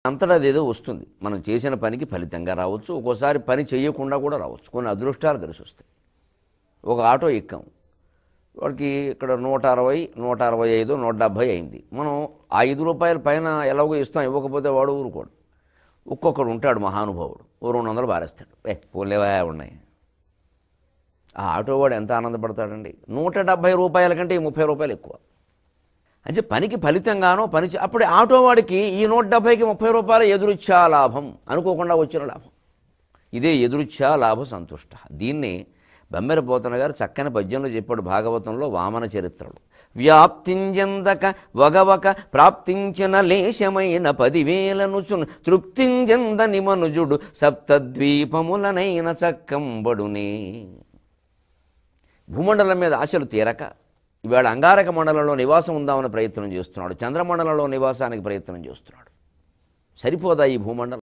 అంతటా అదేదో వస్తుంది మనం చేసిన పనికి ఫలితంగా రావచ్చు ఒక్కోసారి పని చేయకుండా కూడా రావచ్చు కొన్ని అదృష్టాలు కలిసి వస్తాయి ఒక ఆటో ఎక్కాం వాడికి ఇక్కడ నూట అరవై నూట అరవై ఐదు నూట డెబ్భై అయింది మనం ఆ ఐదు రూపాయల పైన ఎలాగో ఇస్తాం ఇవ్వకపోతే వాడు ఊరుకోడు ఒక్కొక్కడు ఉంటాడు మహానుభావుడు ఓ రెండు వందలు బారేస్తాడు ఏ పోలేవా ఉన్నాయి ఆ ఆటో వాడు ఎంత ఆనందపడతాడండి నూట డెబ్భై రూపాయల కంటే ఈ ముప్పై రూపాయలు ఎక్కువ అంటే పనికి ఫలితంగానో పని చే- అప్పుడు ఆటో వాడికి ఈ నూట డెబ్భైకి ముప్పై రూపాయల ఎదురుచ్చా లాభం అనుకోకుండా వచ్చిన లాభం ఇదే ఎదురుచ్చా లాభ సంతుష్ట దీన్ని బమ్మెరపోతన గారు చక్కని పద్యంలో చెప్పాడు భాగవతంలో వామన చరిత్రలో వ్యాప్తించెందక వగవక ప్రాప్తించిన లేశమైన పదివేలను చున్ తృప్తించెందని మనుజుడు సప్తద్వీపములనైన చక్కంబడునే భూమండలం మీద ఆశలు తీరక ఇవాళ అంగారక మండలంలో నివాసం ఉందామని ప్రయత్నం చేస్తున్నాడు చంద్రమండలంలో నివాసానికి ప్రయత్నం చేస్తున్నాడు సరిపోదా ఈ భూమండలం